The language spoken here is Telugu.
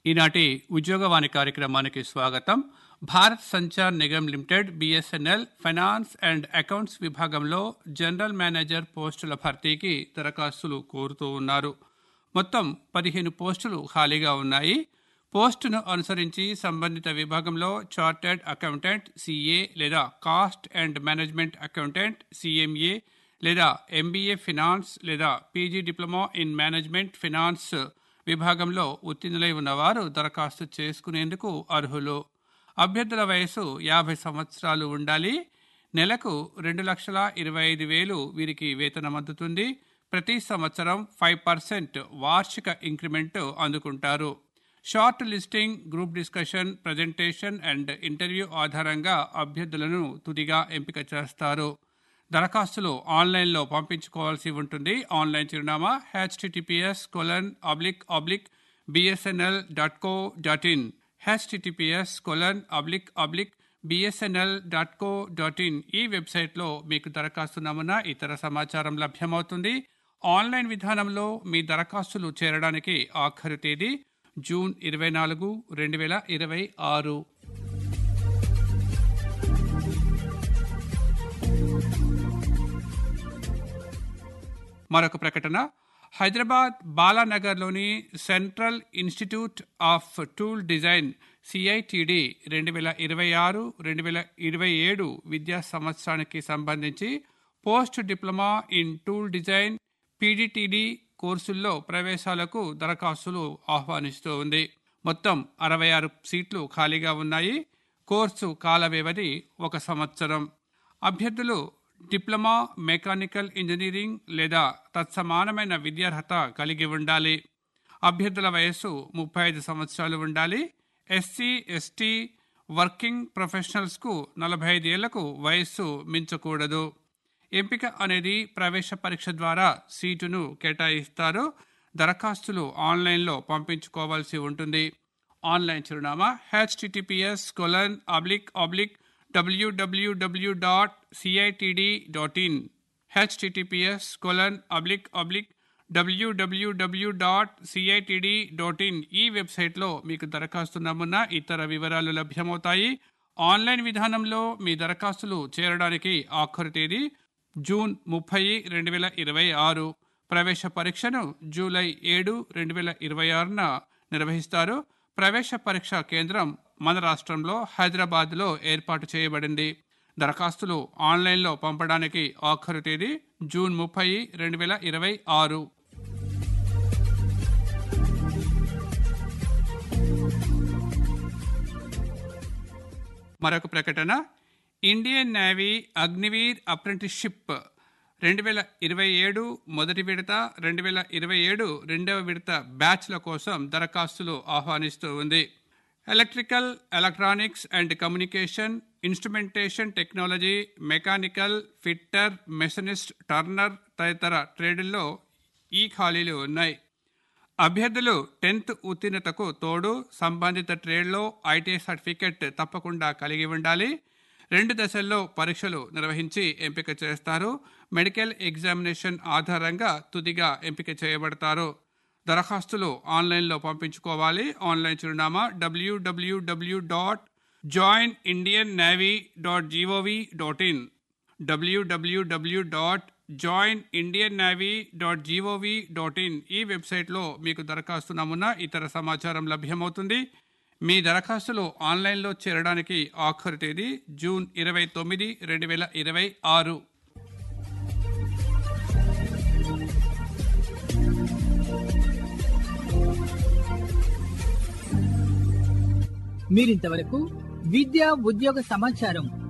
ఈనాటి ఉద్యోగవాణి కార్యక్రమానికి స్వాగతం Bharat Sanchar Nigam limited BSNL finance and accounts విభాగంలో జనరల్ మేనేజర్ పోస్టుల భర్తీకి దరఖాస్తులు కోరుతూ ఉన్నారు మొత్తం పదిహేను పోస్టులు ఖాళీగా ఉన్నాయి పోస్టును అనుసరించి సంబంధిత విభాగంలో చార్టెడ్ అకౌంటెంట్ సిఏ లేదా cost and management accountant CMA లేదా ఎంబీఏ ఫినాన్స్ లేదా PG diploma in management finance విభాగంలో ఉత్తీర్ణులై ఉన్నవారు దరఖాస్తు చేసుకునేందుకు అర్హులు అభ్యర్థుల వయసు యాభై సంవత్సరాలు ఉండాలి నెలకు రెండు లక్షల ఇరవై ఐదు వేలు వీరికి వేతనం అందుతుంది ప్రతి సంవత్సరం ఫైవ్ పర్సెంట్ వార్షిక ఇంక్రిమెంట్ అందుకుంటారు short listing group discussion presentation and interview ఆధారంగా అభ్యర్థులను తుదిగా ఎంపిక చేస్తారు దరఖాస్తులు ఆన్లైన్లో పంపించుకోవాల్సి ఉంటుంది ఆన్లైన్ చిరునామా HTTPS colon oblique oblique BSNL dot co dot in HTTPS colon oblique oblique BSNL dot co dot in ఈ వెబ్సైట్లో మీకు దరఖాస్తు నమూనా ఇతర సమాచారం లభ్యమవుతుంది ఆన్లైన్ విధానంలో మీ దరఖాస్తులు చేరడానికి ఆఖరు తేదీ జూన్ ఇరవై నాలుగు రెండు వేల ఇరవై ఆరు మరొక ప్రకటన హైదరాబాద్ బాలానగర్లోని central institute of tool design CITD రెండు వేల ఇరవై ఆరు రెండు వేల ఇరవై ఏడు విద్యా సంవత్సరానికి సంబంధించి post diploma in tool design PDTD కోర్సుల్లో ప్రవేశాలకు దరఖాస్తులు ఆహ్వానిస్తూ ఉంది మొత్తం అరవై ఆరు సీట్లు ఖాళీగా ఉన్నాయి కోర్సు కాల వ్యవధి ఒక సంవత్సరం అభ్యర్థులు డిప్లొమా మెకానికల్ ఇంజనీరింగ్ లేదా తత్సమానమైన విద్యార్హత కలిగి ఉండాలి అభ్యర్థుల వయస్సు ముప్పై ఐదు సంవత్సరాలు ఉండాలి ఎస్సీ ఎస్టీ వర్కింగ్ ప్రొఫెషనల్స్కు నలభై ఐదు ఏళ్లకు వయస్సు మించకూడదు ఎంపిక అనేది ప్రవేశ పరీక్ష ద్వారా సీటును కేటాయిస్తారు దరఖాస్తులు ఆన్లైన్లో పంపించుకోవాల్సి ఉంటుంది ఆన్లైన్ చిరునామా HTTPS colon oblique oblique WWW dot CITD dot in HTTPS colon oblique oblique WWW dot CITD dot in ఈ వెబ్సైట్లో మీకు దరఖాస్తు నమూనా ఇతర వివరాలు లభ్యమవుతాయి ఆన్లైన్ విధానంలో మీ దరఖాస్తులు చేరడానికి ఆఖరు తేదీ జూన్ ముప్పై రెండు వేల ఇరవై ఆరు ప్రవేశ పరీక్షను జూలై ఏడు రెండు వేల ఇరవై ఆరున నిర్వహిస్తారు ప్రవేశ పరీక్ష కేంద్రం మన రాష్ట్రంలో హైదరాబాద్లో ఏర్పాటు చేయబడింది దరఖాస్తులు ఆన్లైన్లో పంపడానికి ఆఖరు తేదీ జూన్ ముప్పై రెండు వేల ఇరవై ఆరు మరొక ప్రకటన ఇండియన్ నేవీ అగ్నివీర్ అప్రెంటిస్షిప్ రెండు వేల ఇరవై ఏడు మొదటి విడత రెండు వేల ఇరవై ఏడు రెండవ విడత బ్యాచ్ల కోసం దరఖాస్తులు ఆహ్వానిస్తూ ఉంది electrical electronics and communication instrumentation technology mechanical fitter machinist turner తదితర ట్రేడుల్లో ఈ ఖాళీలు ఉన్నాయి అభ్యర్థులు టెన్త్ ఉత్తీర్ణతకు తోడు సంబంధిత ట్రేడ్లో ఐటీఐ సర్టిఫికెట్ తప్పకుండా కలిగి ఉండాలి రెండు దశల్లో పరీక్షలు నిర్వహించి ఎంపిక చేస్తారు మెడికల్ ఎగ్జామినేషన్ ఆధారంగా తుదిగా ఎంపిక చేయబడతారు దరఖాస్తులు ఆన్లైన్లో పంపించుకోవాలి ఆన్లైన్ చిరునామా WWW dot join Indian navy dot GOV dot in WWW dot join Indian navy dot GOV dot in ఈ వెబ్సైట్లో మీకు దరఖాస్తు నమూనా ఇతర సమాచారం లభ్యమవుతుంది మీ దరఖాస్తులు ఆన్లైన్లో చేరడానికి ఆఖరు తేదీ జూన్ ఇరవై తొమ్మిది రెండు వేల ఇరవై ఆరు మీరింతవరకు విద్యా ఉద్యోగ సమాచారం